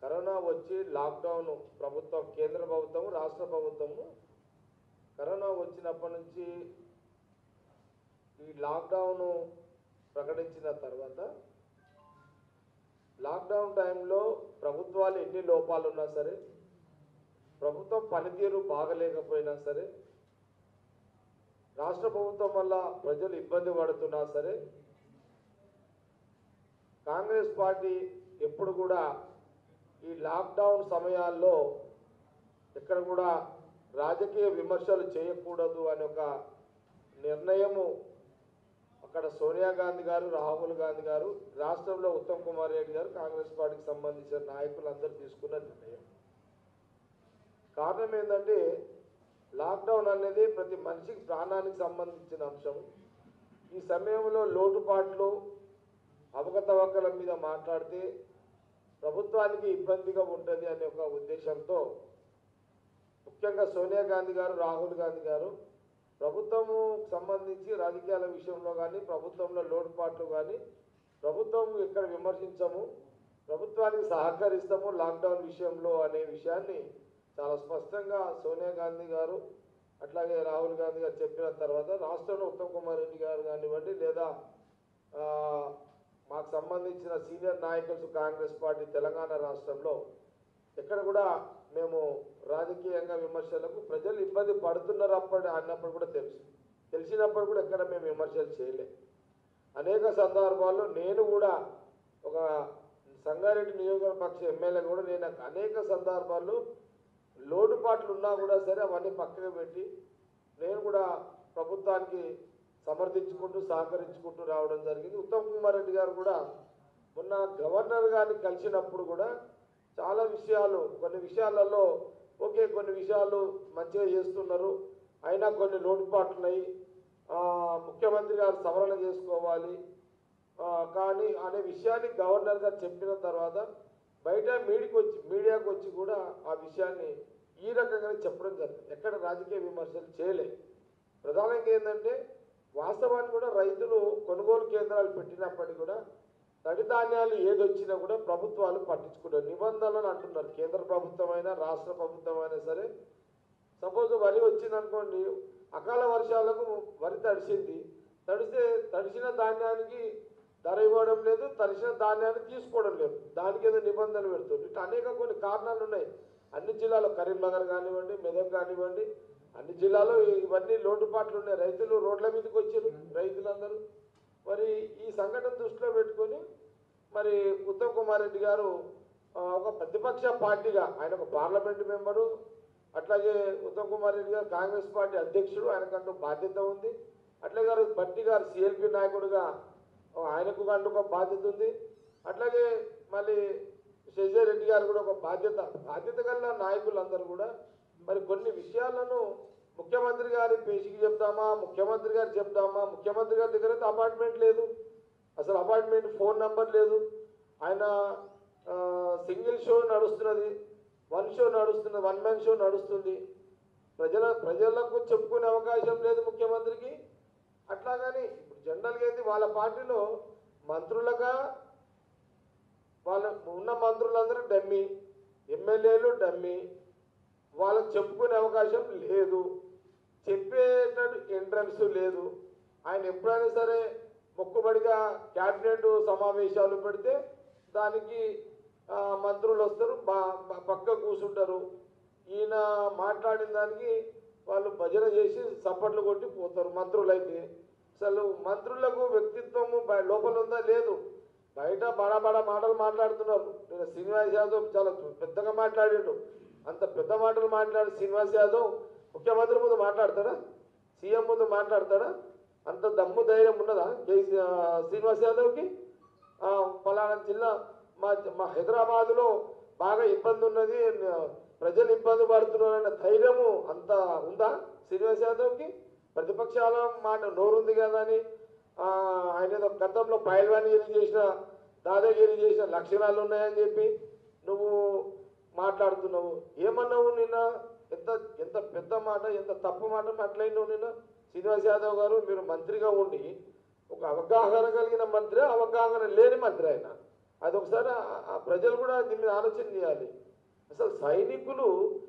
Corona వచ్చి lockdown ప్రభుత్వం కేంద్ర ప్రభుత్వం రాష్ట్ర ప్రభుత్వము కరోనా వచ్చినప్పటి నుంచి ఈ లాక్డౌన్ ప్రకటించిన తర్వాత లాక్డౌన్ టైంలో ప్రభుత్వాలు ఎన్ని లోపాలు ఉన్నా సరే ప్రభుత్వం పనితీరు బాగలేకపోయినా సరే రాష్ట్ర ప్రభుత్వం వల్ల ప్రజలు ఇబ్బంది పడుతున్నా సరే కాంగ్రెస్ పార్టీ ఎప్పుడు కూడా ఈ లాక్డౌన్ సమయాల్లో ఎక్కడ కూడా రాజకీయ విమర్శలు చేయకూడదు అనే ఒక నిర్ణయము అక్కడ సోనియా గాంధీ గారు రాహుల్ గాంధీ గారు రాష్ట్రంలో ఉత్తమ్ కుమార్ రెడ్డి గారు కాంగ్రెస్ పార్టీకి సంబంధించిన నాయకులు అందరూ తీసుకున్న నిర్ణయం కారణం ఏంటంటే లాక్డౌన్ అనేది ప్రతి మనిషికి ప్రాణానికి సంబంధించిన అంశం ఈ సమయంలో లోటుపాట్లు అవకతవకల మీద మాట్లాడితే ప్రభుత్వానికి ఇబ్బందిగా ఉంటుంది అనే ఒక ఉద్దేశంతో ముఖ్యంగా సోనియా గాంధీ గారు రాహుల్ గాంధీ గారు ప్రభుత్వము సంబంధించి రాజకీయాల విషయంలో కానీ ప్రభుత్వంలో లోటుపాట్లు కానీ ప్రభుత్వం ఎక్కడ విమర్శించము ప్రభుత్వానికి సహకరిస్తాము లాక్డౌన్ విషయంలో అనే విషయాన్ని చాలా స్పష్టంగా సోనియా గాంధీ గారు అట్లాగే రాహుల్ గాంధీ గారు చెప్పిన తర్వాత రాష్ట్రంలో ఉత్తమ్ కుమార్ రెడ్డి గారు కానివ్వండి లేదా ఆ, మాకు సంబంధించిన సీనియర్ నాయకులు కాంగ్రెస్ పార్టీ తెలంగాణ రాష్ట్రంలో ఎక్కడ కూడా మేము రాజకీయంగా విమర్శలకు ప్రజలు ఇబ్బంది పడుతున్నారు అప్పటి అన్నప్పుడు కూడా తెలుసు తెలిసినప్పుడు కూడా ఎక్కడ మేము విమర్శలు చేయలే అనేక సందర్భాల్లో నేను కూడా ఒక సంగారెడ్డి నియోజకవర్గ పక్ష ఎమ్మెల్యే కూడా నేను అనేక సందర్భాల్లో లోటుపాట్లు ఉన్నా కూడా సరే అవన్నీ పక్కకు పెట్టి నేను కూడా ప్రభుత్వానికి సమర్థించుకుంటూ సహకరించుకుంటూ రావడం జరిగింది ఉత్తమ్ కుమార్ రెడ్డి గారు కూడా మొన్న గవర్నర్ గారిని కలిసినప్పుడు కూడా చాలా విషయాలు కొన్ని విషయాలలో ఓకే కొన్ని విషయాలు మంచిగా చేస్తున్నారు అయినా కొన్ని లోటుపాట్లు ఉన్నాయి ఆ, ముఖ్యమంత్రి గారు సవరణ చేసుకోవాలి ఆ, కానీ అనే విషయాన్ని గవర్నర్ గారు చెప్పిన తర్వాత బయట మీడియాకి వచ్చి మీడియాకు వచ్చి కూడా ఆ విషయాన్ని ఈ రకంగానే చెప్పడం జరిగింది ఎక్కడ రాజకీయ విమర్శలు చేయలే ప్రధానంగా ఏంటంటే వాస్తవానికి కూడా రైతులు కొనుగోలు కేంద్రాలు పెట్టినప్పటికీ కూడా తడి ధాన్యాలు ఏదొచ్చినా కూడా ప్రభుత్వాలు పట్టించుకుంటారు నిబంధనలు అంటున్నారు కేంద్ర ప్రభుత్వం అయినా రాష్ట్ర ప్రభుత్వం అయినా సరే సపోజ్ వరి వచ్చింది అనుకోండి అకాల వర్షాలకు వరి తడిసింది తడిస్తే తడిసిన ధాన్యానికి ధర ఇవ్వడం లేదు తడిసిన ధాన్యాన్ని తీసుకోవడం లేదు దానికి ఏదో నిబంధనలు పెడుతుంది ఇట్లా అనేక కొన్ని కారణాలు ఉన్నాయి అన్ని జిల్లాలో కరీంనగర్ కానివ్వండి మెదక్ కానివ్వండి అన్ని జిల్లాలో ఇవన్నీ లోటుపాట్లు ఉన్నాయి రైతులు రోడ్ల మీదకి వచ్చారు రైతులందరూ మరి ఈ సంఘటన దృష్టిలో పెట్టుకొని మరి ఉత్తమ్ కుమార్ రెడ్డి గారు ఆ, ఒక ప్రతిపక్ష పార్టీగా ఆయన ఒక పార్లమెంట్ మెంబరు అట్లాగే ఉత్తమ్ కుమార్ రెడ్డి గారు కాంగ్రెస్ పార్టీ అధ్యక్షుడు ఆయనకంటూ బాధ్యత ఉంది అట్లాగే గారు బట్టి గారు సిఎల్పి నాయకుడిగా ఆ, ఆయనకు కంటూ ఒక బాధ్యత ఉంది అట్లాగే మళ్ళీ శశిధర్ రెడ్డి గారు కూడా ఒక బాధ్యత బాధ్యత గల నాయకులందరూ కూడా మరి కొన్ని విషయాలను ముఖ్యమంత్రి గారి పేషికి చెప్తామా ముఖ్యమంత్రి గారు చెప్తామా ముఖ్యమంత్రి గారి దగ్గర అయితే అపార్ట్మెంట్ లేదు అసలు అపార్ట్మెంట్ ఫోన్ నంబర్ లేదు ఆయన ఆ, సింగిల్ షో నడుస్తున్నది వన్ షో నడుస్తున్నది వన్ మ్యాన్ షో నడుస్తుంది ప్రజల ప్రజలకు చెప్పుకునే అవకాశం లేదు ముఖ్యమంత్రికి అట్లాగని ఇప్పుడు జనరల్గా ఏంది వాళ్ళ పార్టీలో మంత్రులుగా వాళ్ళ ఉన్న మంత్రులందరూ డమ్మి ఎమ్మెల్యేలు డమ్మి వాళ్ళకి చెప్పుకునే అవకాశం లేదు చెప్పేటట్టు ఎంట్రన్స్ లేదు ఆయన ఎప్పుడైనా సరే మొక్కుబడిగా క్యాబినెట్ సమావేశాలు పెడితే దానికి ఆ, మంత్రులు వస్తారు బా బా- పక్క కూర్చుంటారు ఈయన మాట్లాడిన దానికి వాళ్ళు భజన చేసి సప్పట్లు కొట్టి పోతారు మంత్రులైతే అసలు మంత్రులకు వ్యక్తిత్వము బయ- లోపల ఉందా లేదు బయట బడా బడా మాటలు మాట్లాడుతున్నారు నేను శ్రీనివాస్ యాదవ్ చాలా పెద్దగా మాట్లాడాడు అంత పెద్ద మాటలు మాట్లాడి శ్రీనివాస్ యాదవ్ ముఖ్యమంత్రి ముందు మాట్లాడతాడా సీఎం ముందు మాట్లాడతాడా అంత దమ్ము ధైర్యం ఉన్నదా కేసీ ఆ, శ్రీనివాస్ యాదవ్కి ఆ, ఫలానా జిల్లా మా మా హైదరాబాదులో బాగా ఇబ్బంది ఉన్నది న- ప్రజలు ఇబ్బంది పడుతున్నారన్న ధైర్యము అంత ఉందా శ్రీనివాస్ యాదవ్కి ప్రతిపక్షాల మాట నోరుంది కదా అని ఆ, ఆయన ఏదో గతంలో పైల్వానిగిరి చేసిన దాదాగిరి చేసిన లక్షణాలు ఉన్నాయని చెప్పి నువ్వు మాట్లాడుతున్నావు ఏమన్నావు నిన్న ఎంత ఎంత పెద్ద మాట ఎంత తప్పు మాట మాట్లాడినావు నిన్న శ్రీనివాస్ యాదవ్ గారు మీరు మంత్రిగా ఉండి ఒక అవగాహన కలిగిన మంత్రి అవగాహన లేని మంత్రి ఆయన అది ఒకసారి ఆ- ఆ ప్రజలు కూడా దీని మీద ఆలోచన చేయాలి అసలు సైనికులు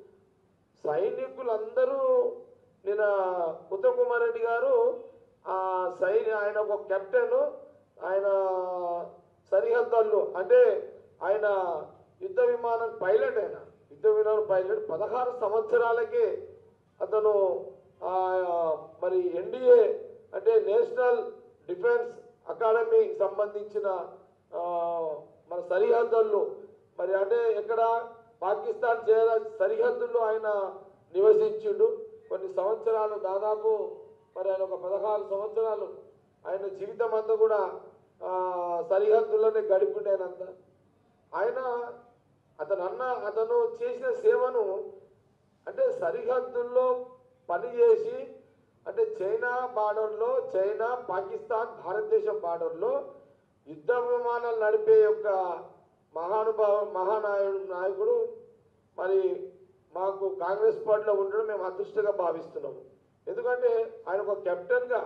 సైనికులందరూ నిన్న ఉత్తమ్ కుమార్ రెడ్డి గారు ఆ సై ఆయన ఒక కెప్టెన్ ఆయన సరిహద్దుల్లో అంటే ఆయన యుద్ధ విమానం పైలట్ ఆయన యుద్ధ విమానం పైలట్ పదహారు సంవత్సరాలకే అతను ఆ, మరి ఎన్డీఏ అంటే నేషనల్ డిఫెన్స్ అకాడమీ సంబంధించిన ఆ, మన సరిహద్దుల్లో మరి అంటే ఎక్కడ పాకిస్తాన్ చేర సరిహద్దుల్లో ఆయన నివసించిండు కొన్ని సంవత్సరాలు దాదాపు మరి ఆయన ఒక పదహారు సంవత్సరాలు ఆయన జీవితం అంతా కూడా ఆ, సరిహద్దుల్లోనే గడిపిండేనంత ఆయన అతను అన్న అతను చేసిన సేవను అంటే సరిహద్దుల్లో పనిచేసి అంటే చైనా బార్డర్లో చైనా పాకిస్తాన్ భారతదేశం బార్డర్లో యుద్ధ విమానాలు నడిపే యొక్క మహానుభావ మహానాయుడు నాయకుడు మరి మాకు కాంగ్రెస్ పార్టీలో ఉండడం మేము అదృష్టంగా భావిస్తున్నాము ఎందుకంటే ఆయన ఒక కెప్టెన్గా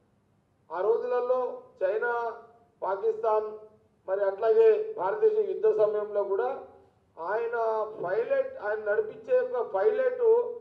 ఆ రోజులలో చైనా పాకిస్తాన్ మరి అట్లాగే భారతదేశం యుద్ధ సమయంలో కూడా ఆయన పైలట్ ఆయన నడిపించే ఒక పైలట్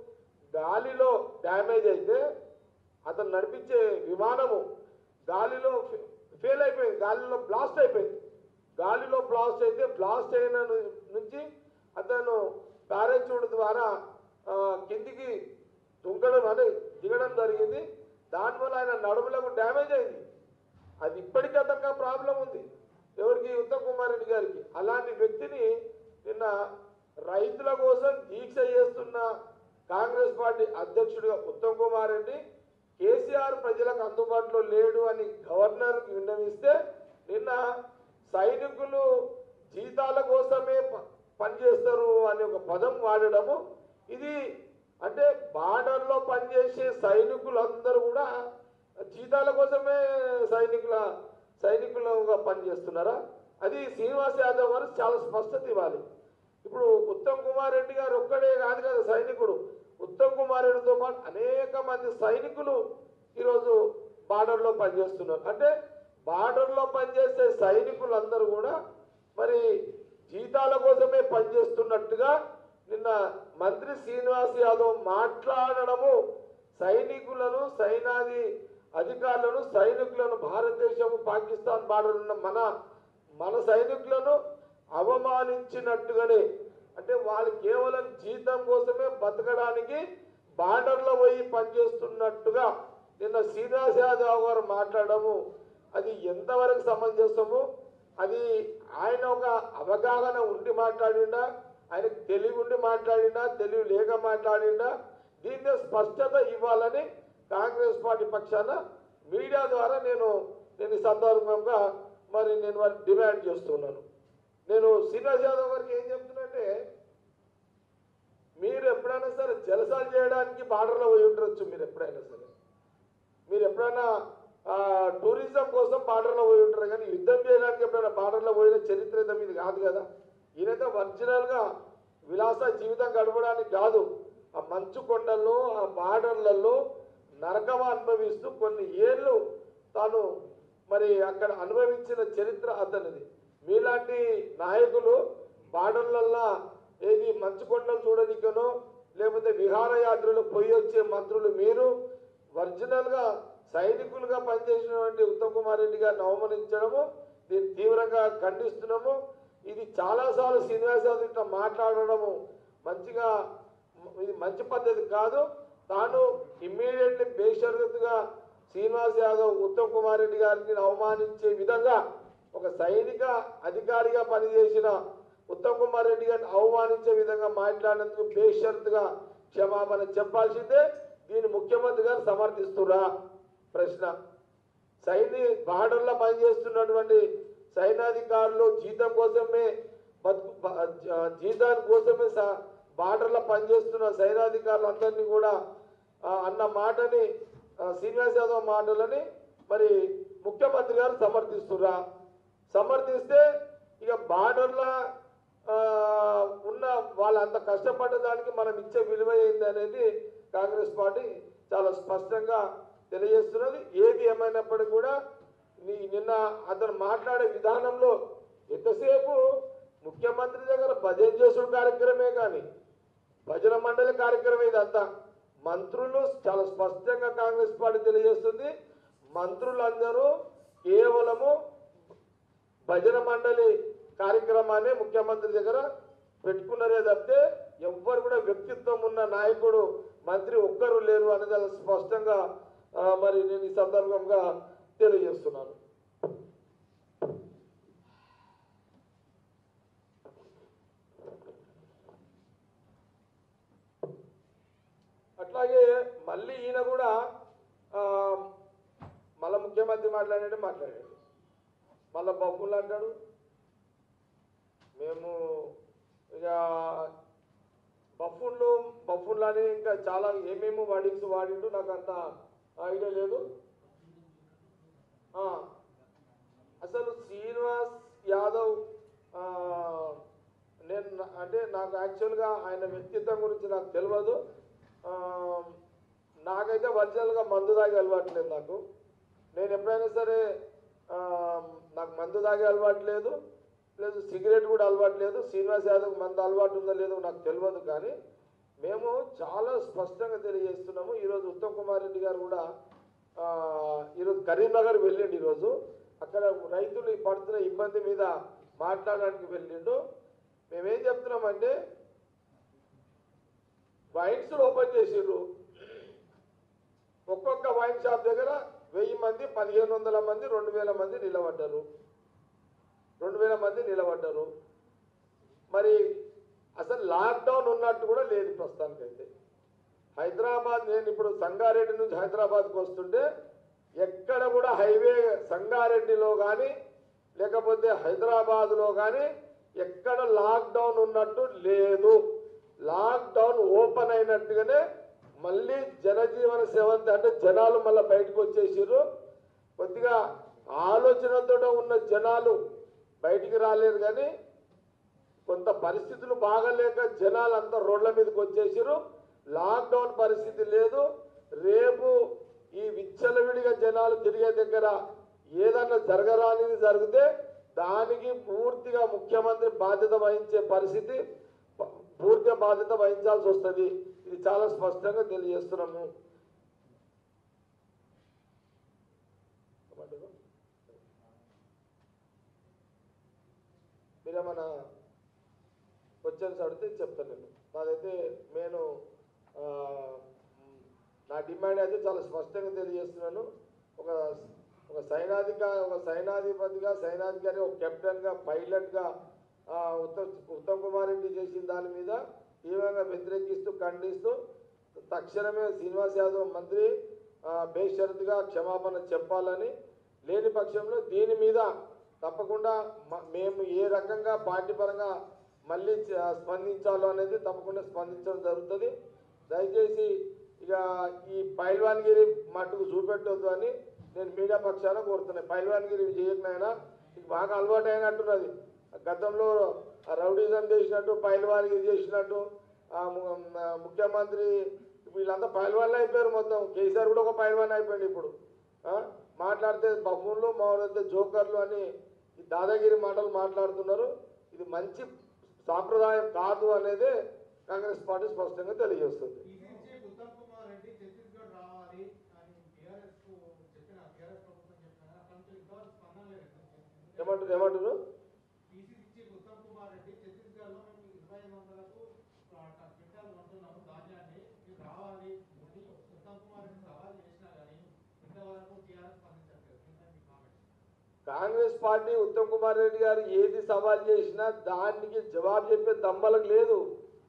గాలిలో డ్యామేజ్ అయితే అతను నడిపించే విమానము గాలిలో ఫె- ఫెయిల్ అయిపోయింది గాలిలో బ్లాస్ట్ అయిపోయింది గాలిలో బ్లాస్ట్ అయితే బ్లాస్ట్ అయిన ను- నుంచి అతను పారాచూట్ ద్వారా ఆ, కిందికి దుంకడం అంటే దిగడం జరిగింది దానివల్ల ఆయన నడుములకు డ్యామేజ్ అయింది అది ఇప్పటికీ అతనికి ప్రాబ్లం ఉంది ఎవరికి ఉత్తమ్ కుమార్ రెడ్డి గారికి అలాంటి వ్యక్తిని నిన్న రైతుల కోసం దీక్ష చేస్తున్న కాంగ్రెస్ పార్టీ అధ్యక్షుడిగా ఉత్తమ్ కుమార్ రెడ్డి కేసీఆర్ ప్రజలకు అందుబాటులో లేడు అని గవర్నర్కి విన్నవిస్తే నిన్న సైనికులు జీతాల కోసమే ప- పనిచేస్తారు అనే ఒక పదం వాడడము ఇది అంటే బార్డర్లో పనిచేసే సైనికులందరూ కూడా జీతాల కోసమే సైనికుల సైనికులుగా పనిచేస్తున్నారా అది శ్రీనివాస్ యాదవ్ గారు చాలా స్పష్టత ఇవ్వాలి ఇప్పుడు ఉత్తమ్ కుమార్ రెడ్డి గారు ఒక్కడే కాదు కదా సైనికుడు ఉత్తమ్ కుమార్ రెడ్డితో పాటు అనేక మంది సైనికులు ఈరోజు బార్డర్లో పనిచేస్తున్నారు అంటే బార్డర్లో పనిచేసే సైనికులందరూ కూడా మరి జీతాల కోసమే పనిచేస్తున్నట్టుగా నిన్న మంత్రి శ్రీనివాస్ యాదవ్ మాట్లాడడము సైనికులను సైనాది అధికారులను సైనికులను భారతదేశము పాకిస్తాన్ బార్డర్ ఉన్న మన మన సైనికులను అవమానించినట్టుగానే అంటే వాళ్ళు కేవలం జీతం కోసమే బతకడానికి బార్డర్లో పోయి పనిచేస్తున్నట్టుగా నిన్న శ్రీనివాస్ యాదవ్ గారు మాట్లాడము అది ఎంతవరకు సమంజసము అది ఆయన ఒక అవగాహన ఉండి మాట్లాడిండా ఆయనకు తెలివి ఉండి మాట్లాడిండా తెలివి లేక మాట్లాడిండా దీన్ని స్పష్టత ఇవ్వాలని కాంగ్రెస్ పార్టీ పక్షాన మీడియా ద్వారా నేను నేను ఈ సందర్భంగా మరి నేను వారికి డిమాండ్ చేస్తున్నాను నేను శ్రీనివాస్ యాదవ్ గారికి ఏం చెప్తున్నంటే మీరు ఎప్పుడైనా సరే జలసాలు చేయడానికి బార్డర్లో పోయి ఉండొచ్చు మీరు ఎప్పుడైనా సరే మీరు ఎప్పుడైనా ఆ, టూరిజం కోసం బార్డర్లో పోయి ఉంటారు కానీ యుద్ధం చేయడానికి ఎప్పుడైనా బార్డర్లో పోయిన చరిత్ర అయితే మీది కాదు కదా ఈయనైతే ఒరిజినల్గా విలాస జీవితం గడపడానికి కాదు ఆ మంచు కొండల్లో ఆ బార్డర్లలో నరకం అనుభవిస్తూ కొన్ని ఏళ్ళు తాను మరి అక్కడ అనుభవించిన చరిత్ర అతనిది మీలాంటి నాయకులు బార్డర్లల్లో ఏది మంచు కొండలు చూడనికనో లేకపోతే విహారయాత్రలు పోయి వచ్చే మంత్రులు మీరు ఒరిజినల్గా సైనికులుగా పనిచేసినటువంటి ఉత్తమ్ కుమార్ రెడ్డి గారిని అవమానించడము దీన్ని తీవ్రంగా ఖండిస్తున్నాము ఇది చాలాసార్లు శ్రీనివాస్ యాదవ్ ఇట్లా మాట్లాడడము మంచిగా ఇది మంచి పద్ధతి కాదు తాను ఇమ్మీడియట్లీ బేషరతుగా శ్రీనివాస్ యాదవ్ ఉత్తమ్ కుమార్ రెడ్డి గారిని అవమానించే విధంగా ఒక సైనిక అధికారిగా పనిచేసిన ఉత్తమ్ కుమార్ రెడ్డి గారిని అవమానించే విధంగా మాట్లాడినందుకు బేషరతుగా క్షమాపణ చెప్పాల్సిందే దీన్ని ముఖ్యమంత్రి గారు సమర్థిస్తురా ప్రశ్న సైని బార్డర్లో పనిచేస్తున్నటువంటి సైనాధికారులు జీతం కోసమే బతుకు బ- జ- జీతాని కోసమే స బార్డర్లో పనిచేస్తున్న సైనాధికారులు అందరినీ కూడా ఆ, అన్న మాటని ఆ, శ్రీనివాస్ యాదవ్ మాటలని మరి ముఖ్యమంత్రి గారు సమర్థిస్తురా సమర్థిస్తే ఇక బార్డర్లో ఉన్న వాళ్ళు అంత కష్టపడ్డ దానికి మనం ఇచ్చే విలువ ఏంది అనేది కాంగ్రెస్ పార్టీ చాలా స్పష్టంగా తెలియజేస్తున్నది ఏది ఏమైనప్పటికీ కూడా నీ నిన్న అతను మాట్లాడే విధానంలో ఎంతసేపు ముఖ్యమంత్రి దగ్గర భజన చేసుడు కార్యక్రమే కానీ భజన మండలి కార్యక్రమం ఇదంతా మంత్రులు చాలా స్పష్టంగా కాంగ్రెస్ పార్టీ తెలియజేస్తుంది మంత్రులందరూ కేవలము భజన మండలి కార్యక్రమాన్ని ముఖ్యమంత్రి దగ్గర పెట్టుకున్నారే తప్పితే ఎవ్వరు కూడా వ్యక్తిత్వం ఉన్న నాయకుడు మంత్రి ఒక్కరు లేరు అనేది చాలా స్పష్టంగా ఆ, మరి నేను ఈ సందర్భంగా తెలియజేస్తున్నాను అట్లాగే మళ్ళీ ఈయన కూడా ఆ, మళ్ళా ముఖ్యమంత్రి మాట్లాడాడు మాట్లాడాడు మళ్ళా బొబ్బులు అంటాడు మేము ఇక బఫున్లు బఫున్లు అని ఇంకా చాలా ఏమేమి వర్డింగ్స్ వాడిండు నాకు అంత ఐడియా లేదు ఆ, అసలు శ్రీనివాస్ యాదవ్ ఆ, నేను నా- అంటే నాకు యాక్చువల్గా ఆయన వ్యక్తిత్వం గురించి నాకు తెలియదు ఆ, నాకైతే ఒరిజినల్గా మందు తాగే అలవాటు లేదు నాకు నేను ఎప్పుడైనా సరే ఆ, నాకు మందు తాగే అలవాటు లేదు లేదు సిగరెట్ కూడా అలవాటు లేదు శ్రీనివాస్ యాదవ్ మందు అలవాటు ఉందో లేదో నాకు తెలియదు కానీ మేము చాలా స్పష్టంగా తెలియజేస్తున్నాము ఈరోజు ఉత్తమ్ కుమార్ రెడ్డి గారు కూడా ఆ, ఈరోజు కరీంనగర్ వెళ్ళిండు ఈరోజు అక్కడ రైతులు ఈ పడుతున్న ఇబ్బంది మీద మాట్లాడడానికి వెళ్ళిండు మేమేం చెప్తున్నామంటే వైన్స్ ఓపెన్ చేసిర్రు ఒక్కొక్క వైన్ షాప్ దగ్గర వెయ్యి మంది పదిహేను వందల మంది రెండు వేల మంది నిలబడ్డారు రెండు వేల మంది నిలబడ్డారు మరి అసలు లాక్డౌన్ ఉన్నట్టు కూడా లేదు ప్రస్తుతానికైతే హైదరాబాద్ నేను ఇప్పుడు సంగారెడ్డి నుంచి హైదరాబాద్కి వస్తుంటే ఎక్కడ కూడా హైవే సంగారెడ్డిలో కానీ లేకపోతే హైదరాబాద్లో కానీ ఎక్కడ లాక్డౌన్ ఉన్నట్టు లేదు లాక్డౌన్ ఓపెన్ అయినట్టుగానే మళ్ళీ జనజీవన సేవంతి అంటే జనాలు మళ్ళీ బయటకు వచ్చేసారు కొద్దిగా ఆలోచనతో ఉన్న జనాలు బయటికి రాలేరు కానీ కొంత పరిస్థితులు బాగలేక జనాలు అంతా రోడ్ల మీదకి వచ్చేసారు లాక్డౌన్ పరిస్థితి లేదు రేపు ఈ విచ్చలవిడిగా జనాలు తిరిగే దగ్గర ఏదన్నా జరగరానిది జరిగితే దానికి పూర్తిగా ముఖ్యమంత్రి బాధ్యత వహించే పరిస్థితి ప- పూర్తిగా బాధ్యత వహించాల్సి వస్తుంది ఇది చాలా స్పష్టంగా తెలియజేస్తున్నాము ఏమంటారు? మీరేమన్నా క్వశ్చన్స్ అడిగితే చెప్తాను నేను నాదైతే నేను ఆ, మ్, నా డిమాండ్ అయితే చాలా స్పష్టంగా తెలియజేస్తున్నాను ఒక ఒక సైనాధిక ఒక సైనాధిపతిగా సైనాధికారి ఒక కెప్టెన్గా పైలట్గా ఆ, ఉత్తమ్ ఉత్తమ్ కుమార్ రెడ్డి చేసిన దాని మీద తీవ్రంగా వ్యతిరేకిస్తూ ఖండిస్తూ తక్షణమే శ్రీనివాస్ యాదవ్ మంత్రి ఆ, బేషరతుగా క్షమాపణ చెప్పాలని లేని పక్షంలో దీని మీద తప్పకుండా మ- మేము ఏ రకంగా పార్టీ పరంగా మళ్ళీ చ- స్పందించాలో అనేది తప్పకుండా స్పందించడం జరుగుతుంది దయచేసి ఇక ఈ పైల్వాన్గిరి మట్టుకు చూపెట్టొద్దు అని నేను మీడియా పక్షాన కోరుతున్నాను పైల్వాన్గిరి చేయకనైనా ఇది బాగా అలవాటు అయినట్టున్నది గతంలో ఆ రౌడీజం చేసినట్టు పైల్వాన్గిరి చేసినట్టు ఆ ము- ఆ ముఖ్యమంత్రి వీళ్ళంతా పైల్వాన్లు అయిపోయారు మొత్తం కేసీఆర్ కూడా ఒక పైల్వాన్ అయిపోయాడు ఇప్పుడు ఆ? మాట్లాడితే బఫూన్లు మాట్లాడితే జోకర్లు అని ఈ దాదాగిరి మాటలు మాట్లాడుతున్నారు ఇది మంచి సాంప్రదాయం కాదు అనేది కాంగ్రెస్ పార్టీ స్పష్టంగా తెలియజేస్తుంది టీసీసీ ఉత్తమ్ కుమార్ రెడ్డి ఛత్తీస్గఢ్ రావాలి అని టీఆర్ఎస్ కు చెప్పిన టీఆర్ఎస్ ప్రభుత్వం చెప్పిన అక్కడ నుంచి ఇంతవరకు స్పందన లేదు ఏమంటారు ఏమంటారు టీసీసీ ఉత్తమ్ కుమార్ రెడ్డి ఛత్తీస్గఢ్ లో మేము ఇరవై ఐదు వందలకు క్వింటాలు కొంటున్నాము ధాన్యాన్ని మీరు రావాలి అని ఉత్తమ్ కుమార్ రెడ్డి సవాల్ చేసినా కానీ ఇంతవరకు టీఆర్ఎస్ స్పందించట్లేదు దీనిపై మీ comment Congress party Uttam Kumar Reddy garu ఏది సవాల్ చేసినా దానికి జవాబు చెప్పే దమ్మలకు లేదు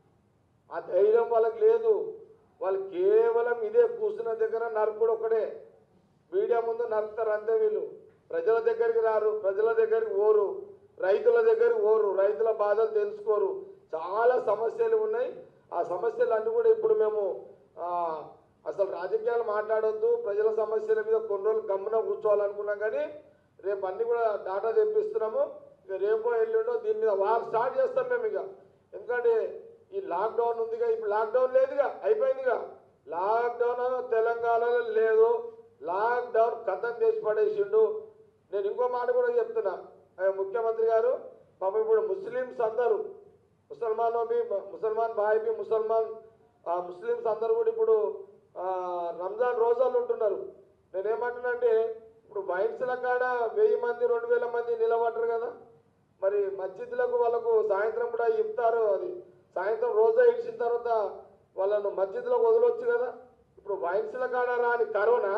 ఆ ధైర్యం వాళ్ళకి లేదు వాళ్ళు కేవలం ఇదే కూర్చున్న దగ్గర నరుకుడు ఒకడే మీడియా ముందు నరుకుతారు అంతే వీళ్ళు ప్రజల దగ్గరికి రారు ప్రజల దగ్గరికి ఓరు రైతుల దగ్గరికి ఓరు రైతుల బాధలు తెలుసుకోరు చాలా సమస్యలు ఉన్నాయి ఆ సమస్యలు అన్నీ కూడా ఇప్పుడు మేము ఆ, అసలు రాజకీయాలు మాట్లాడొద్దు ప్రజల సమస్యల మీద కొన్ని రోజులు గమ్మున కూర్చోవాలనుకున్నాం కానీ రేపు అన్ని కూడా డాటా తెప్పిస్తున్నాము ఇక రేపో ఎల్లుండో దీని మీద వార్ స్టార్ట్ చేస్తాం మేము ఇక ఎందుకంటే ఈ లాక్డౌన్ ఉందిగా ఇప్పుడు లాక్డౌన్ లేదుగా అయిపోయిందిగా లాక్డౌన్ తెలంగాణలో లేదు లాక్డౌన్ కథం చేసి పడేసిండు నేను ఇంకో మాట కూడా చెప్తున్నా ఆయన ముఖ్యమంత్రి గారు పాపం ఇప్పుడు ముస్లిమ్స్ అందరూ ముసల్మాన్ బి ముసల్మాన్ భాయ్ బి ముసల్మాన్ ఆ, ముస్లిమ్స్ అందరూ కూడా ఇప్పుడు ఆ, రంజాన్ రోజాలు ఉంటున్నారు నేనేమంటున్నానంటే ఇప్పుడు వైన్స్ల కాడ వెయ్యి మంది రెండు వేల మంది నిలబడరు కదా మరి మస్జిద్లకు వాళ్ళకు సాయంత్రం కూడా ఇఫ్తారు అది సాయంత్రం రోజా ఇచ్చిన తర్వాత వాళ్ళను మస్జిద్లకు వదలొచ్చు కదా ఇప్పుడు వైన్స్ల కాడ రాని కరోనా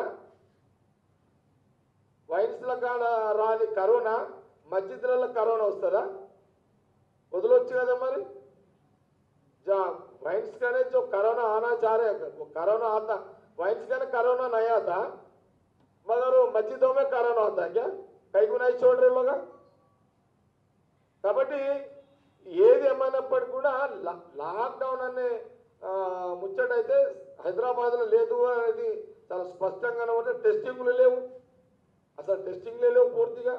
వైన్స్ల కాడ రాని కరోనా మస్జిద్లలో కరోనా వస్తుందా వదలొచ్చు కదా మరి जा वाइन्स का ने जो कोरोना आना चाह रहे हैं वो कोरोना आता वाइन्स का ने कोरोना नहीं आता मगर वो मस्जिदों में कोरोना होता है क्या कई को नहीं छोड़ रहे लोग కాబట్టి ఏది ఏమైనప్పటికీ కూడా లా- లాక్డౌన్ అనే ఆ, ముచ్చటైతే హైదరాబాద్లో లేదు అనేది చాలా స్పష్టంగా కనబడితే టెస్టింగ్లు లేవు అసలు టెస్టింగ్లే లేవు పూర్తిగా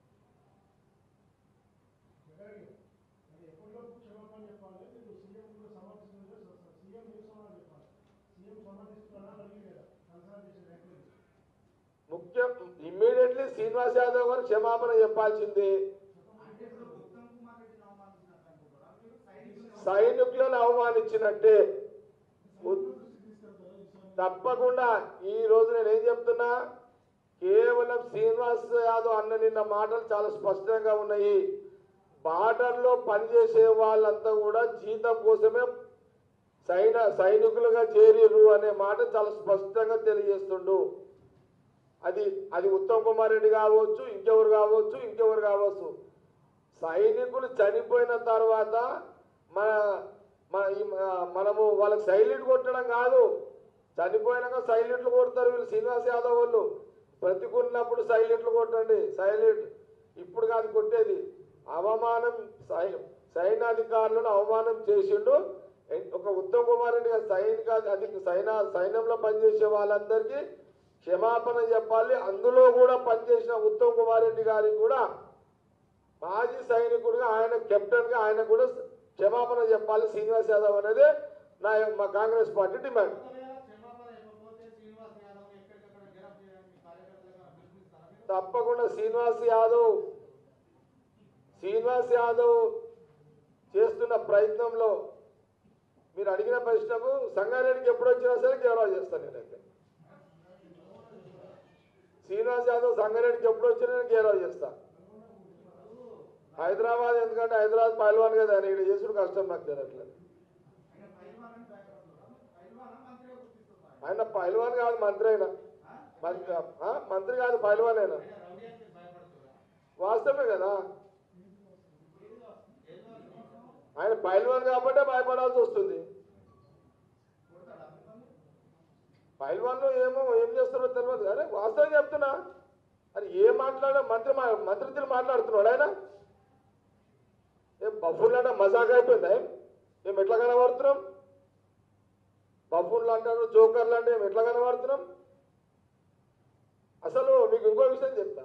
మరి ఎప్పటిలోపు క్షమాపణ చెప్పాలి మీరు సీఎం కూడా సమర్థిస్తుంది సీఎం ఏ సమాధానం చెప్పాలి సీఎం సమర్థిస్తున్నారా అడిగి లేదా కన్సల్ట్ చేసిన రైతులు ముఖ్యం ఇమ్మీడియట్లీ శ్రీనివాస్ యాదవ్ గారు క్షమాపణ చెప్పాల్సింది అంటే ఇప్పుడు ఉత్తమ్ కుమార్ రెడ్డిని అవమానించినట్టు అనుకుంటారా మీరు సైనికులను సైనికులను అవమానించినట్టే ఉ- తప్పకుండా ఈ రోజు నేను ఏం చెప్తున్నా కేవలం శ్రీనివాస్ యాదవ్ అన్న నిన్న మాటలు చాలా స్పష్టంగా ఉన్నాయి బార్డర్లో పనిచేసే వాళ్ళంతా కూడా జీతం కోసమే సైన సైనికులుగా చేరిరు అనే మాట చాలా స్పష్టంగా తెలియజేస్తుండు అది అది ఉత్తమ్ కుమార్ రెడ్డి కావచ్చు ఇంకెవరు కావచ్చు ఇంకెవరు కావచ్చు సైనికులు చనిపోయిన తర్వాత మన మన ఈ మ- మనము వాళ్ళకి సైలెంట్ కొట్టడం కాదు చనిపోయినాక సైలెంట్లు కొడతారు వీళ్ళు శ్రీనివాస్ యాదవ్ వాళ్ళు బ్రతికున్నప్పుడు సైలెంట్లు కొట్టండి సైలెంట్ ఇప్పుడు కాదు కొట్టేది అవమానం సై సైనాధికారులను అవమానం చేసిండు ఎన్- ఒక ఉత్తమ్ కుమార్ రెడ్డి గారు సైనిక అది సైన సైన్యంలో పనిచేసే వాళ్ళందరికీ క్షమాపణ చెప్పాలి అందులో కూడా పనిచేసిన ఉత్తమ్ కుమార్ రెడ్డి గారికి కూడా మాజీ సైనికుడిగా ఆయన కెప్టెన్గా ఆయన కూడా క్షమాపణ చెప్పాలి శ్రీనివాస్ యాదవ్ అనేది నా మా కాంగ్రెస్ పార్టీ డిమాండ్ ఒకవేళ క్షమాపణ ఇవ్వకపోతే శ్రీనివాస్ యాదవ్ ఎక్కడికక్కడ గెలప్ చేయడానికి కార్యకర్తలుగా పిలుపునిస్తారా మీరు తప్పకుండా శ్రీనివాస్ యాదవ్ శ్రీనివాస్ యాదవ్ చేస్తున్న ప్రయత్నంలో మీరు అడిగిన ప్రశ్నకు సంగారెడ్డికి ఎప్పుడు వచ్చినా సరే గౌరవ చేస్తాను నేనైతే శ్రీనివాస్ యాదవ్ సంగారెడ్డికి ఎప్పుడు వచ్చినా నేను గౌరవ చేస్తా హైదరాబాద్ ఎందుకంటే హైదరాబాద్ పైల్వాన్ కదా ఆయన ఇక్కడ చేసుడు కష్టం నాకు జరగట్లేదు ఆయన పైల్వాన్ అని భయపడుతున్నారా పైల్వాన్ మంత్రిగా గుర్తిస్తున్నారు ఆయన పైల్వాన్ కాదు మంత్రి అయినా మంత్రి ఆ? మంత్రి కాదు పైల్వాన్ అయినా ఆయన రౌడీ అని మీరు భయపడుతున్నారా వాస్తవమే కదా ఏదో ఆయన పైల్వాన్ కాబట్టే భయపడాల్సి వస్తుంది కొడతాడా మిమ్మల్ని పైల్వాన్లు ఏమో ఏం చేస్తారో తెలియదు కానీ వాస్తవం చెప్తున్నా అది ఏం మాట్లాడా మంత్రి మా మంత్రితులు మాట్లాడుతున్నాడు ఆయన ఏం బఫూన్లు అంటే మజాక్ అయిపోయిందా ఏం? ఏం ఎట్లా కనబడుతున్నాం బఫూన్లు అంటారు జోకర్లు అంటే ఏం ఎట్లా కనబడుతున్నాం అసలు మీకు ఇంకో విషయం చెప్తా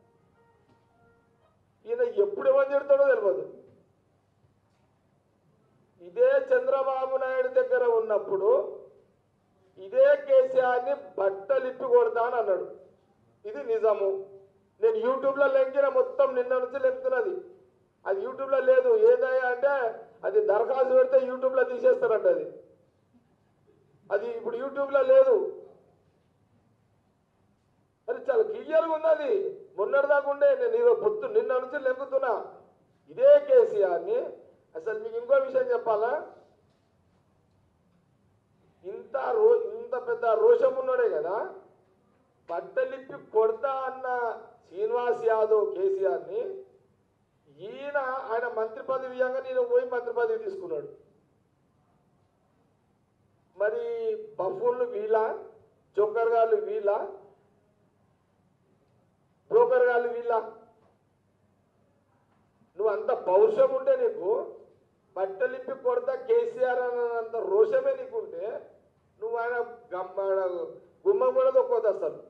ఈయన ఎప్పుడు ఎవరు తిడతాడో తెలియదు ఇదే చంద్రబాబు నాయుడు దగ్గర ఉన్నప్పుడు ఇదే కేసీఆర్ని బట్టలిప్పి కొడతా అని అన్నాడు ఇది నిజము నేను యూట్యూబ్లో లెంకిన మొత్తం నిన్న నుంచి లెంకుతున్నది అది యూట్యూబ్లో లేదు ఏదయ్యా అంటే అది దరఖాస్తు పెడితే యూట్యూబ్లో తీసేస్తారంట అది అది ఇప్పుడు యూట్యూబ్లో లేదు అది చాలా క్లియర్గా ఉన్నది మొన్నటిదాకా ఉండే నేను ఈరోజు పొత్తు నిన్న నుంచి లెంకుతున్నా ఇదే కేసీఆర్ని అసలు మీకు ఇంకో విషయం చెప్పాలా ఇంత రో ఇంత పెద్ద రోషం ఉన్నాడే కదా బట్టలిప్పి కొడతా అన్న శ్రీనివాస్ యాదవ్ కేసీఆర్ని ఈయన ఆయన మంత్రి పదవి ఇవ్వగా నేను పోయి మంత్రి పదవి తీసుకున్నాడు మరి బఫూన్లు వీళ్ళ చోకర్ గాళ్ళు వీళ్ళ బ్రోకర్ గాళ్ళు వీళ్ళ నువ్వు అంత పౌరుషం ఉంటే నీకు బట్టలిప్పి కొడతా కేసీఆర్ అన్నంత రోషమే నీకుంటే నువ్వు ఆయన గమ్- ఆయన గుమ్మం కూడా తొక్కోదు అసలు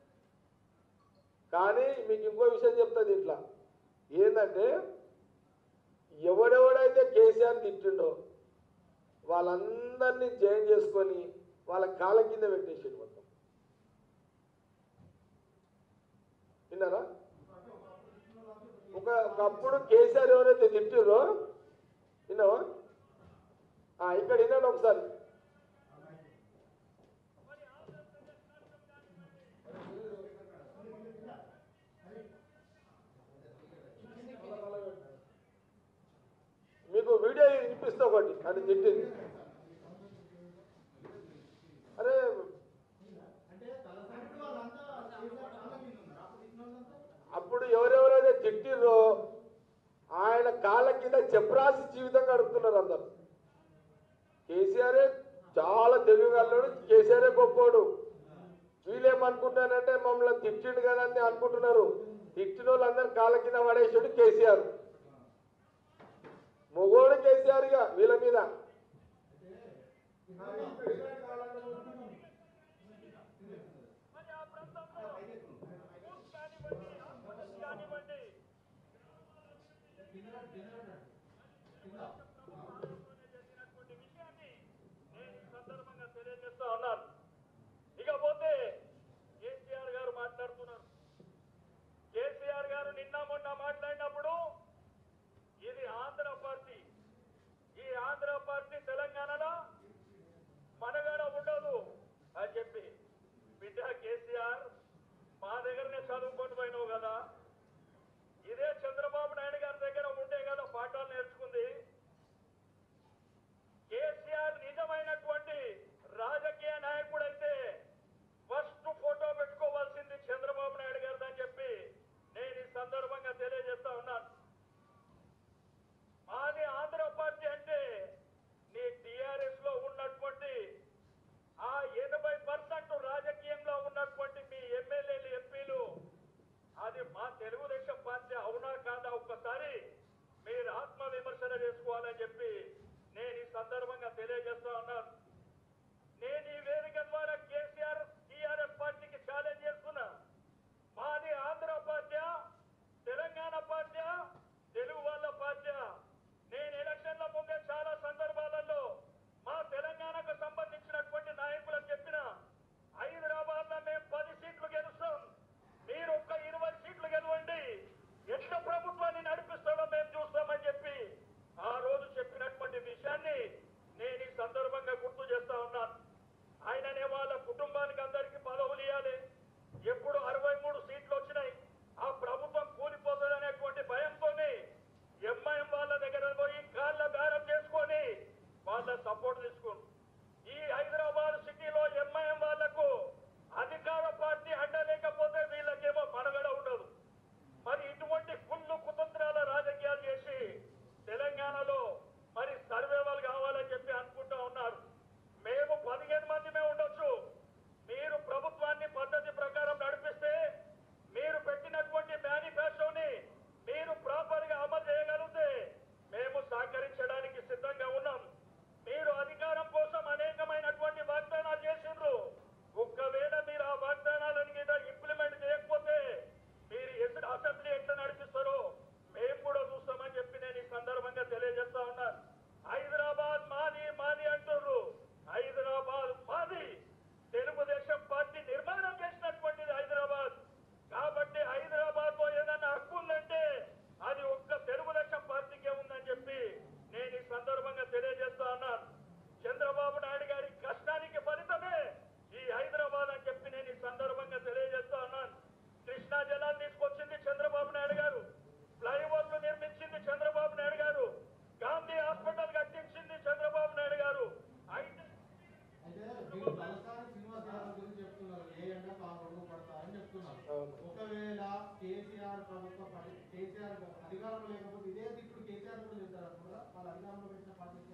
కానీ మీకు ఇంకో విషయం చెప్తుంది ఇట్లా ఏంటంటే ఎవడెవడైతే కేసీఆర్ తిట్టిండో వాళ్ళందరినీ జాయిన్ చేసుకొని వాళ్ళ కాళ్ళ కింద పెట్టేసాడు మొత్తం విన్నారా ఒక ఒకప్పుడు కేసీఆర్ ఎవరైతే తిట్టిరో విన్నావా ఆ, ఇక్కడ విన్నాను ఒకసారి మీకు వీడియో వినిపిస్తా ఒకటి అది తిట్టింది అరే అంటే తలసరి వాళ్ళంతా కేసీఆర్ చాలా మీద ఉన్నారు అప్పుడు ఇచ్చిన వాళ్ళంతా అప్పుడు ఎవరెవరైతే తిట్టిర్రో ఆయన కాళ్ళ కింద చెప్రాసి జీవితం గడుపుతున్నారు అందరు కేసీఆరే చాలా తెలివిగలడు కేసీఆరే గొప్పోడు వీళ్ళేమనుకుంటారంటే మమ్మల్ని తిట్టిండు కదా అని అనుకుంటున్నారు తిట్టిన వాళ్ళందరూ కాళ్ళ కింద పడేసాడు కేసీఆర్ మొగోడు కేసీఆర్ ఇక వీళ్ళ మీద సందర్భంగా తెలియజేస్తా ఉన్నాను ఇకపోతే కేసీఆర్ గారు మాట్లాడుతున్నారు కేసీఆర్ గారు నిన్న మొన్న మాట్లాడినప్పుడు ఇది ఆంధ్ర పార్టీ ఈ ఆంధ్ర పార్టీ తెలంగాణలో మనగడ ఉండదు అని చెప్పి బిడ్డ కేసీఆర్ మా దగ్గరనే చదువుకొని పోయినావు కదా ఇదే చంద్రబాబు నాయుడు గారి దగ్గర ఉండే కదా పాఠాలు నేర్చుకుంది కేసీఆర్ నిజమైనటువంటి రాజకీయ నాయకుడైతే ఫస్ట్ ఫోటో పెట్టుకోవాల్సింది చంద్రబాబు నాయుడు గారిది అని చెప్పి నేను ఈ సందర్భంగా తెలియజేస్తా ఉన్నాను మాది ఆంధ్ర పార్టీ అంటే నీ టిఆర్ఎస్ లో ఉన్నటువంటి ఆ ఎనభై పర్సెంట్ రాజకీయంలో ఉన్నటువంటి మీ ఎమ్మెల్యేలు ఎంపీలు అది మా తెలుగుదేశం పార్టీ అవునా కాదా ఒక్కసారి మీరు ఆత్మ విమర్శన చేసుకోవాలని చెప్పి నేను ఈ సందర్భంగా తెలియజేస్తా ఉన్నాను నేను ఈ వేదిక ద్వారా కేసీఆర్ టీఆర్ఎస్ పార్టీకి ఛాలెంజ్ చేస్తున్నా మాది ఆంధ్ర పార్టీ తెలంగాణ పార్టీ తెలుగు వాళ్ళ పార్టీ నేను ఎలక్షన్ల ముందే చాలా సందర్భాలలో మా తెలంగాణకు సంబంధించినటువంటి నాయకులకు చెప్పిన హైదరాబాద్ లో మేము పది సీట్లు గెలుస్తాం మీరు ఒక్క ఇరవై సీట్లు గెలవండి ఎట్లా ప్రభుత్వాన్ని నడిపిస్తాడో మేము చూస్తామని చెప్పి ఆ రోజు చెప్పినటువంటి విషయాన్ని నేను ఈ సందర్భంగా గుర్తు చేస్తా ఉన్నాను ఆయననే వాళ్ళ కుటుంబానికి అందరికీ పదవులు ఇవ్వాలి ఎప్పుడు అరవై మూడు సీట్లు వచ్చినాయి ఆ ప్రభుత్వం కూలిపోతుందనేటువంటి భయంతోనే ఎంఐఎం వాళ్ళ దగ్గర పోయి కాళ్ళ బేరం చేసుకొని వాళ్ళ సపోర్ట్ తీసుకుని ఈ హైదరాబాద్ సిటీలో ఎంఐఎం వాళ్లకు అధికార పార్టీ అండలేకపోతే వీళ్ళకేమో మనుగడ ఉండదు మరి ఇటువంటి కుళ్ళు కుతంత్రాల రాజకీయాలు చేసి తెలంగాణలో మరి సర్వేవాలు కావాలని చెప్పి అనుకుంటా ఉన్నారు మేము పదిహేను మందిమే ఉండొచ్చు మీరు ప్రభుత్వాన్ని పద్ధతి ప్రకారం నడిపిస్తే మీరు పెట్టినటువంటి మేనిఫెస్టోని మీరు ప్రాపర్ గా అమలు చేయగలిగితే మేము సహకరించడానికి సిద్ధంగా ఉన్నాం మీరు అధికారం కోసం అనేకమైనటువంటి వాగ్దానాలు చేసిండ్రు ఒక్కవేళ మీరు ఆ వాగ్దానాలను మీద ఇంప్లిమెంట్ చేయకపోతే మీరు ఎప్పుడు అసెంబ్లీ ఎట్లా నడిపిస్తారో మేము కూడా చూస్తామని చెప్పి నేను ఈ సందర్భంగా తెలియజేస్తా ఉన్నాను హైదరాబాద్ మాది మాది అంటుర్రు హైదరాబాద్ మాది తెలుగుదేశం పార్టీ నిర్మాణం చేసినటువంటిది హైదరాబాద్ కాబట్టి హైదరాబాద్ లో ఏదైనా హక్కు ఉందంటే అది ఒక్క తెలుగుదేశం పార్టీకే ఉందని చెప్పి నేను ఈ సందర్భంగా తెలియజేస్తా ఉన్నాను చంద్రబాబు నాయుడు గారి కష్టానికి ఫలితమే ఈ హైదరాబాద్ అని చెప్పి నేను ఈ సందర్భంగా తెలియజేస్తా ఉన్నాను కృష్ణా జలాలు తీసుకొచ్చింది చంద్రబాబు నాయుడు గారు ఫ్లైఓవర్లు నిర్మించింది చంద్రబాబు నాయుడు గారు గాంధీ హాస్పిటల్ కట్టించింది చంద్రబాబు నాయుడు గారు అయితే అయితే మీరు తలసాని శ్రీనివాస్ యాదవ్ గురించి చెప్తున్నారు ఏ ఎండ కాకుండా పడతారని చెప్తున్నారు అవును. ఒకవేళ కేసీఆర్ ప్రభుత్వ పరి- కేసీఆర్ అధికారంలో లేకపోతే ఇదే తిప్పుడు కేసీఆర్ కూడా చేస్తారు అనుకుంటా వాళ్ళ అధికారంలో పెట్టిన పార్టీకి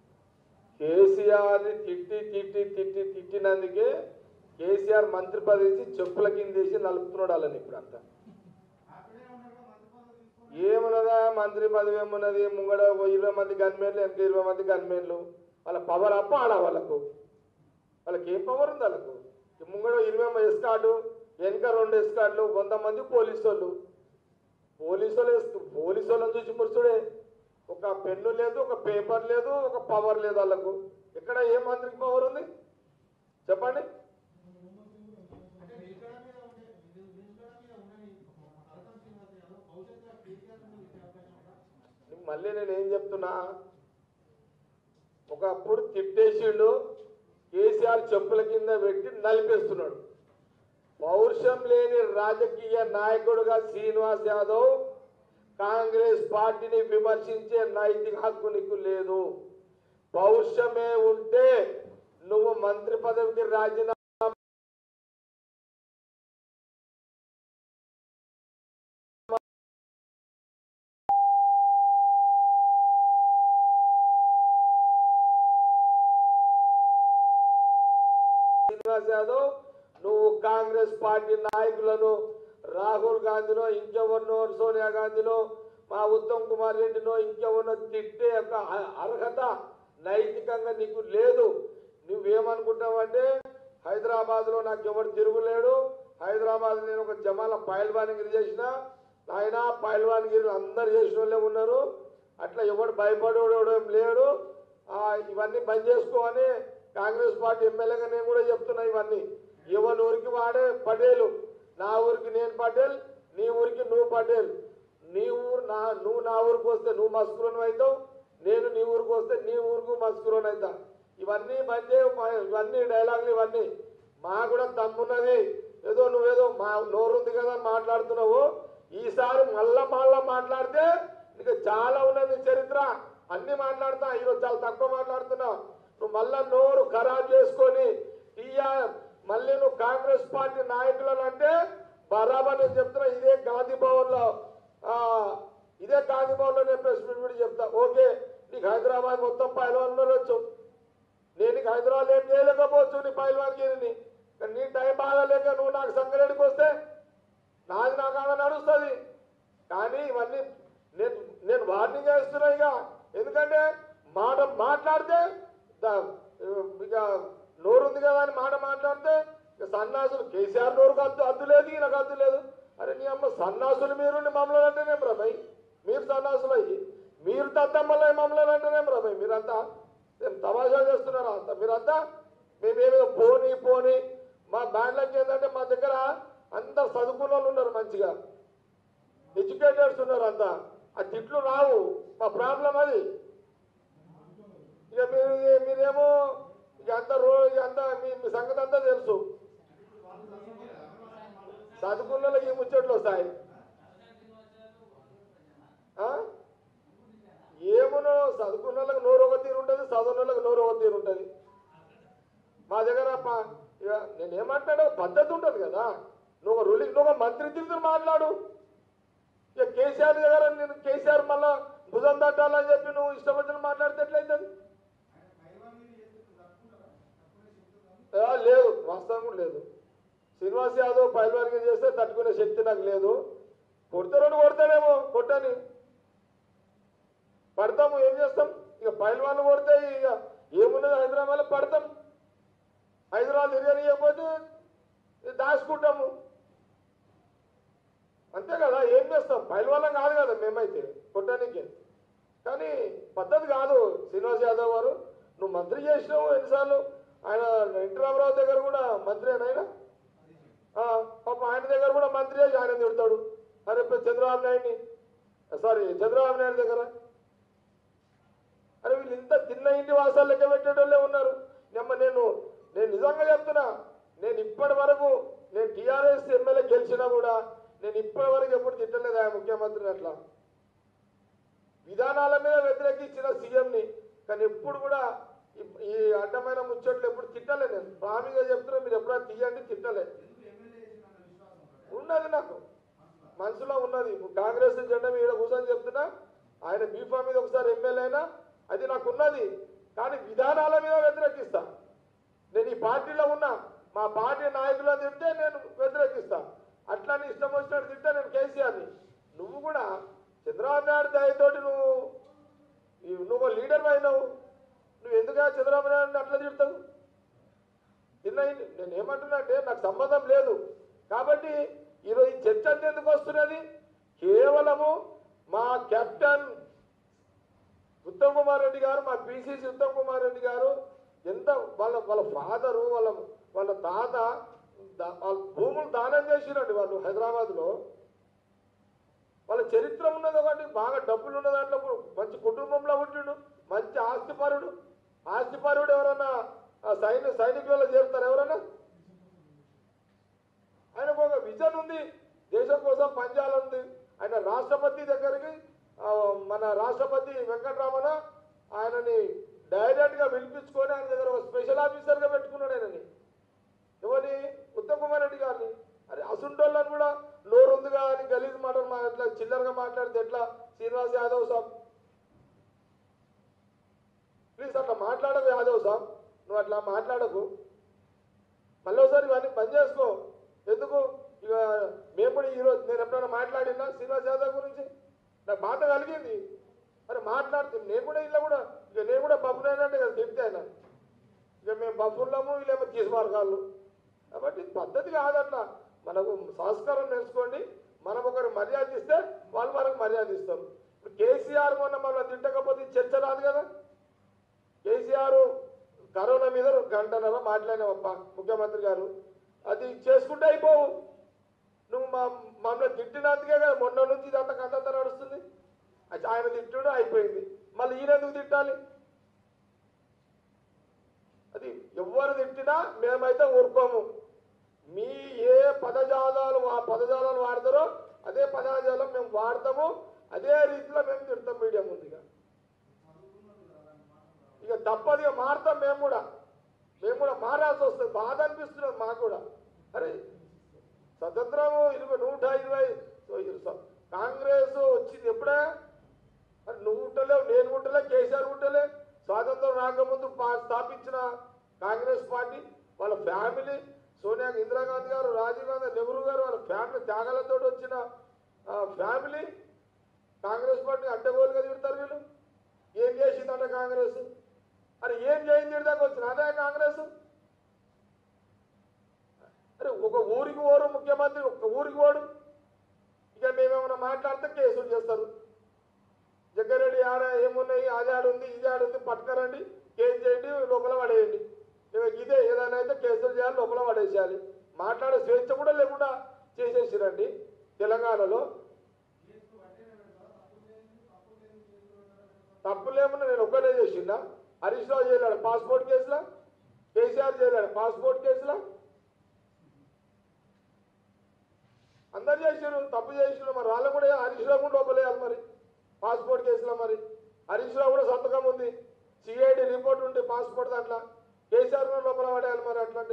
కేసీఆర్ తిట్టి తిట్టి తిట్టి తిట్టినందుకే కేసీఆర్ మంత్రి పదవి ఇచ్చి చెప్పుల కింద వేసి నలుపుతున్నాడు వాళ్ళని ఇప్పుడు అంతా అక్కడే ఉండగా మంత్రి పదవి తీసుకొని ఏమున్నదా మంత్రి పదవి ఏమున్నది ముంగడ ఓ ఇరవై మంది గన్మేన్లు వెనక ఇరవై మంది గన్మేన్లు వాళ్ళ పవర్ అప్ప ఆడ వాళ్ళకు వాళ్ళకి ఏం పవర్ ఉంది వాళ్ళకు ఈ ముంగడ ఇరవై ఎస్కార్డు వెనక రెండు ఎస్కార్డులు వంద మంది పోలీసు వాళ్ళు పోలీసు వాళ్ళు వేసు- పోలీసు వాళ్ళని చూసి మురుసుడే ఒక పెన్ను లేదు ఒక పేపర్ లేదు ఒక పవర్ లేదు వాళ్ళకు ఎక్కడ ఏ మంత్రికి పవర్ ఉంది చెప్పండి అంటే నిలకడ మీద ఉండే నిలకడ మీద ఉండని తలసాని శ్రీనివాస్ యాదవ్ భవిష్యత్తులో కేసీఆర్ మళ్ళీ నేను ఏం చెప్తున్నా ఒకప్పుడు తిట్టేసిండు కేసీఆర్ చెప్పుల కింద పెట్టి నలిపేస్తున్నాడు పౌరుషం లేని రాజకీయ నాయకుడుగా శ్రీనివాస్ యాదవ్ కాంగ్రెస్ పార్టీని విమర్శించే నైతిక హక్కు నీకు లేదు పౌరుషమే ఉంటే నువ్వు మంత్రి పదవికి రాజీనామా శ్రీనివాస్ యాదవ్ నువ్వు కాంగ్రెస్ పార్టీ నాయకులను రాహుల్ గాంధీనో ఇంకెవరినో సోనియా గాంధీనో మా ఉత్తమ్ కుమార్ రెడ్డినో ఇంకెవరినో తిట్టే యొక్క అ- అర్హత నైతికంగా నీకు లేదు నువ్వేమనుకుంటావంటే హైదరాబాద్లో నాకు ఎవరు తిరుగులేడు హైదరాబాద్ నేను ఒక జమాల పైల్వానగిరి చేసిన ఆయన పైల్వానగిరి అందరు చేసిన వాళ్ళే ఉన్నారు అట్లా ఎవడు భయపడేవాడు ఏం లేడు ఆ, ఇవన్నీ బంద్ చేసుకోమని కాంగ్రెస్ పార్టీ ఎమ్మెల్యేగా నేను కూడా చెప్తున్నా ఇవన్నీ ఎవరి ఊరికి వాడే పటేలు నా ఊరికి నేను పటేల్ నీ ఊరికి నువ్వు పటేల్ నీ ఊరు నా నువ్వు నా ఊరికి వస్తే నువ్వు మస్కురోని అవుతావు నేను నీ ఊరికి వస్తే నీ ఊరికి మస్కురోని అవుతా ఇవన్నీ బంద్ చేయవు మా- ఇవన్నీ డైలాగులు ఇవన్నీ మా కూడా తమ్మున్నది ఏదో నువ్వేదో మా నోరుంది కదా అని మాట్లాడుతున్నావు ఈసారి మళ్ళా మళ్ళా మాట్లాడితే నీకు చాలా ఉన్నది చరిత్ర అన్ని మాట్లాడతా ఈరోజు చాలా తక్కువ మాట్లాడుతున్నావు నువ్వు మళ్ళా నోరు ఖరాబ్ చేసుకొని టీఆర్ మళ్ళీ నువ్వు కాంగ్రెస్ పార్టీ నాయకులను అంటే బరాబర్ నేను చెప్తున్నా ఇదే గాంధీ భవన్లో ఆ, ఇదే గాంధీ భవన్లో నేను ప్రెస్ మీట్ కూడా చెప్తా ఓకే నీకు హైదరాబాద్ మొత్తం పైలవాళ్ళు వచ్చు నేను నీకు హైదరాబాద్ ఏం చేయలేకపోవచ్చు నీ పైలవాన్గిరిని కానీ నీ టైం బాగాలేక నువ్వు నాకు సంగరెడ్డికి వస్తే నాది నాకు ఆమె నడుస్తుంది కానీ ఇవన్నీ నేను నేను వార్నింగ్ చేస్తున్నా ఇక ఎందుకంటే మాట మాట్లాడితే ద- ఇక నోరు ఉంది కదా అని మాట మాట్లాడితే ఇక సన్నాసులు కేసీఆర్ నోరుకు అద్దు అద్దు లేదు ఈయనకు అద్దు లేదు అరే నీ అమ్మ సన్నాసులు మీరు మమ్మల్ని అంటేనే ప్రభయ్ మీరు సన్నాసులు అయ్యి మీరు తద్దమ్మలో మమ్మల్ని అంటేనే ప్రభయ్ మీరంతా ఏం తమాషా చేస్తున్నారా అంతా మీరంతా మేమేదో పోనీ పోనీ మా బ్యాండ్లకి ఏంటంటే మా దగ్గర అందరు చదువుకున్న వాళ్ళు ఉన్నారు మంచిగా ఎడ్యుకేటెడ్స్ ఉన్నారు అంతా ఆ తిట్లు రావు మా ప్రాబ్లం అది ఇక మీరు మీరేమో ఇక అంత రో ఇక అంతా మీ మీ సంగతి అంతా తెలుసు చదువుకున్న వాళ్ళకి ఈ ముచ్చట్లు వస్తాయి ఆ? ఏమునో చదువుకున్న వాళ్ళకి నోరు ఒక తీరు ఉంటుంది చదువున్న వాళ్ళకి నోరు ఒక తీరు ఉంటుంది మా దగ్గర ప- ఇక నేను ఏమంటాడు పద్ధతి ఉంటుంది కదా నువ్వు ఒక రూలింగ్ నువ్వు ఒక మంత్రి తిరుగుతూ మాట్లాడు ఇక కేసీఆర్ దగ్గర నేను కేసీఆర్ మళ్ళా భుజం తట్టాలని చెప్పి నువ్వు ఇష్టం వచ్చిన మాట్లాడితే ఎట్లయితుంది ఆ, లేదు వాస్తవం కూడా లేదు శ్రీనివాస్ యాదవ్ పైల్వానికి చేస్తే తట్టుకునే శక్తి నాకు లేదు కొడితే రెండు కొడతాడేమో కొట్టని పడతాము ఏం చేస్తాం ఇక పైల్వాన్ కొడితే ఇక ఏమున్నది హైదరాబాద్లో పడతాం హైదరాబాద్ తిరగనియకపోతే ఇక దాచుకుంటాము అంతే కదా ఏం చేస్తాం పైల్వాళ్ళం కాదు కదా మేమైతే కొట్టడానికి కానీ పద్ధతి కాదు శ్రీనివాస్ యాదవ్ గారు నువ్వు మంత్రి చేసినావు ఎన్నిసార్లు ఆయన ఎన్టీ రామారావు దగ్గర కూడా మంత్రి ఆయన పాప ఆయన దగ్గర కూడా మంత్రి చేసి ఆయన తిడతాడు అరే ఇప్పుడు చంద్రబాబు నాయుడిని సారీ చంద్రబాబు నాయుడు దగ్గర అరే వీళ్ళు ఇంత తిన్న ఇంటి వాసాలు లెక్క పెట్టేటోళ్ళే ఉన్నారు నమ్మ నేను నేను నిజంగా చెప్తున్నా నేను ఇప్పటి వరకు నేను టీఆర్ఎస్ ఎమ్మెల్యే గెలిచినా కూడా నేను ఇప్పటి వరకు ఎప్పుడు తిట్టలేదు ఆ ముఖ్యమంత్రిని అట్లా విధానాల మీద వ్యతిరేకించిన సీఎంని కానీ ఎప్పుడు కూడా ఈ- ఈ అడ్డమైన ముచ్చట్లు ఎప్పుడు తిట్టలే నేను ప్రామిగా చెప్తున్నా మీరు ఎప్పుడైనా తీయండి తిట్టలే ఉన్నది నాకు మనసులో ఉన్నది ఇప్పుడు కాంగ్రెస్ జెండా మీద కూర్చొని చెప్తున్నా ఆయన బీఫా మీద ఒకసారి ఎమ్మెల్యే అయినా అది నాకు ఉన్నది కానీ విధానాల మీద వ్యతిరేకిస్తా నేను ఈ పార్టీలో ఉన్నా మా పార్టీ నాయకులు తింటే నేను వ్యతిరేకిస్తా అట్లానే ఇష్టం వచ్చినట్టు తింటే నేను కేసీఆర్ని నువ్వు కూడా చంద్రబాబు నాయుడు దయతోటి నువ్వు ఈ- నువ్వు లీడర్ అయినావు నువ్వు ఎందుకు చంద్రబాబు నాయుడు అట్లా తిడతావు నిన్న ఈ- నేను ఏమంటున్నా అంటే నాకు సంబంధం లేదు కాబట్టి ఈరోజు ఈ చర్చ అంతా ఎందుకు వస్తున్నది కేవలము మా కెప్టెన్ ఉత్తమ్ కుమార్ రెడ్డి గారు మా పిసిసి ఉత్తమ్ కుమార్ రెడ్డి గారు ఎంత వాళ్ళ వాళ్ళ ఫాదరు వాళ్ళ వాళ్ళ తాత దా- వాళ్ళ భూములు దానం చేసిరండి వాళ్ళు హైదరాబాద్లో వాళ్ళ చరిత్ర ఉన్నది ఒకటి బాగా డబ్బులు ఉన్న దాంట్లో కు- మంచి కుటుంబంలో ఉంటుండు మంచి ఆస్తిపరుడు ఆస్తిపరుడు ఎవరన్నా ఆ సైనిక సైనికులలో చేరుతారు ఎవరన్నా ఆయనకు ఒక విజన్ ఉంది దేశం కోసం పనిచేయాలంది ఆయన రాష్ట్రపతి దగ్గరికి ఆ, మన రాష్ట్రపతి వెంకటరామన ఆయనని డైరెక్ట్గా పిలిపించుకొని ఆయన దగ్గర ఒక స్పెషల్ ఆఫీసర్గా పెట్టుకున్నాడు ఆయనని ఎవరిని ఉత్తమ్ కుమార్ రెడ్డి గారిని అరే అసుంటోళ్ళని కూడా నోరు ఉందిగా అని గలీజ్ మాటలు మా ఇట్లా చిల్లరగా మాట్లాడితే ఎట్లా శ్రీనివాస్ యాదవ్ సాబ్ ప్లీజ్ అట్లా మాట్లాడకు యాదవ్ సాబ్ నువ్వు అట్లా మాట్లాడకు మళ్ళీ ఒకసారి ఇవన్నీ బంద్ చేసుకో ఎందుకు ఇక మేము కూడా ఈరోజు నేను ఎప్పుడైనా మాట్లాడినా శ్రీనివాస్ యాదవ్ గురించి నాకు బాధ కలిగింది మరి మాట్లాడుతుంది నేను కూడా ఇలా కూడా ఇక నేను కూడా బబ్బునైనా కదా తిడితే ఆయన ఇక మేము బబ్బుర్లము వీళ్ళేమో తీసుమార్గాళ్ళు కాబట్టి ఇది పద్ధతి కాదు అట్లా మనకు సంస్కారం నేర్చుకోండి మనం ఒకరు మర్యాద ఇస్తే వాళ్ళు మనకు మర్యాద ఇస్తారు ఇప్పుడు కేసీఆర్ మొన్న మనం తిట్టకపోతే ఈ చర్చ రాదు కదా కేసీఆర్ కరోనా మీద ఒక గంటన్నర మాట్లాడినావప్ప ముఖ్యమంత్రి గారు అది చేసుకుంటే అయిపోవు నువ్వు మా మమ్మల్ని తిట్టినందుకే కదా మొన్న నుంచి ఇదంతా కథంతా నడుస్తుంది అది ఆయన తిట్టుడు అయిపోయింది మళ్ళీ ఈయన ఎందుకు తిట్టాలి అది ఎవరు తిట్టినా మేమైతే ఊరుకోము మీ ఏ పదజాలాలు ఆ పదజాలాలు వాడతారో అదే పదజాలం మేము వాడతాము అదే రీతిలో మేము తిడతాం మీడియా ముందుగా ఇక తప్పదు ఇక మారుతాం మేము కూడా మేము కూడా మారాల్సి వస్తుంది బాధ అనిపిస్తున్నది మాకు కూడా అరే స్వతంత్రము ఇరవై నూట ఇరవై స- కాంగ్రెస్ వచ్చింది ఎప్పుడే మరి నువ్వు ఉంటలేవు నేను ఉంటలే కేసీఆర్ ఉంటలే స్వాతంత్రం రాకముందు పా- స్థాపించిన కాంగ్రెస్ పార్టీ వాళ్ళ ఫ్యామిలీ సోనియా ఇందిరాగాంధీ గారు రాజీవ్ గాంధీ నెహ్రూ గారు వాళ్ళ ఫ్యామిలీ త్యాగాలతో వచ్చిన ఆ, ఫ్యామిలీ కాంగ్రెస్ పార్టీ అడ్డగోలుగా తిడతారు వీళ్ళు ఏం చేసిందంట కాంగ్రెస్ అరే ఏం చేయింది తిడదాకా వచ్చిన అదే కాంగ్రెస్ అరే ఒక ఊరికి ఓరు ముఖ్యమంత్రి ఒక ఊరికి ఓడు ఇక మేమేమైనా మాట్లాడితే కేసులు చేస్తారు జగ్గారెడ్డి ఆడ ఏమున్నాయి అది ఆడుంది ఇది ఆడుంది పట్టుకరండి కేసు చేయండి లోపల పడేయండి ఇక ఇదే ఏదైనా అయితే కేసులు చేయాలి లోపల పడేసేయాలి మాట్లాడే స్వేచ్ఛ కూడా లేకుండా చేసేసిరండి తెలంగాణలో తప్పులేమన్నా నేను ఒక్కనే చేసిందా హరీష్ రావు చేయలేడు పాస్పోర్ట్ కేసులా కేసీఆర్ చేయలేడు పాస్పోర్ట్ కేసులా అందరు చేసారు తప్పు చేసారు మరి వాళ్ళు కూడా హరీష్ రావు కూడా లోపలేయాలి మరి పాస్పోర్ట్ కేసులో మరి హరీష్ రావు కూడా సంతకం ఉంది సిఐడి రిపోర్ట్ ఉంది పాస్పోర్ట్ దాంట్లో కేసీఆర్ కూడా లోపల పడేయాలి మరి అట్లాంటి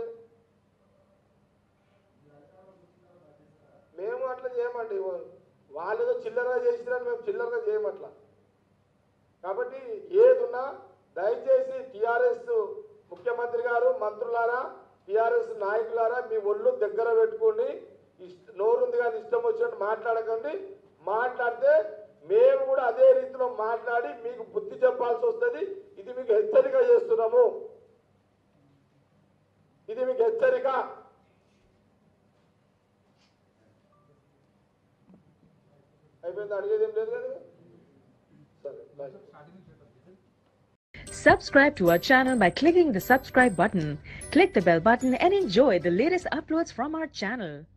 మేము అట్లా చేయమండి వాళ్ళు ఏదో చిల్లరగా చేసిరని మేము చిల్లరగా చేయమట్లా కాబట్టి ఏదున్నా దయచేసి టిఆర్ఎస్ ముఖ్యమంత్రి గారు మంత్రులారా టిఆర్ఎస్ నాయకులారా మీ ఒళ్ళు దగ్గర పెట్టుకోండి ఇష్ట నోరుంది కానీ ఇష్టం వచ్చినట్టు మాట్లాడకండి మాట్లాడితే మేము కూడా అదే రీతిలో మాట్లాడి మీకు బుద్ధి చెప్పాల్సి వస్తుంది ఇది మీకు హెచ్చరిక చేస్తున్నాము ఇది మీకు హెచ్చరిక అయిపోయింది అడిగేది ఏం లేదు కదా సరే bye Subscribe to our channel by clicking the subscribe button. Click the bell button and enjoy the latest uploads from our channel.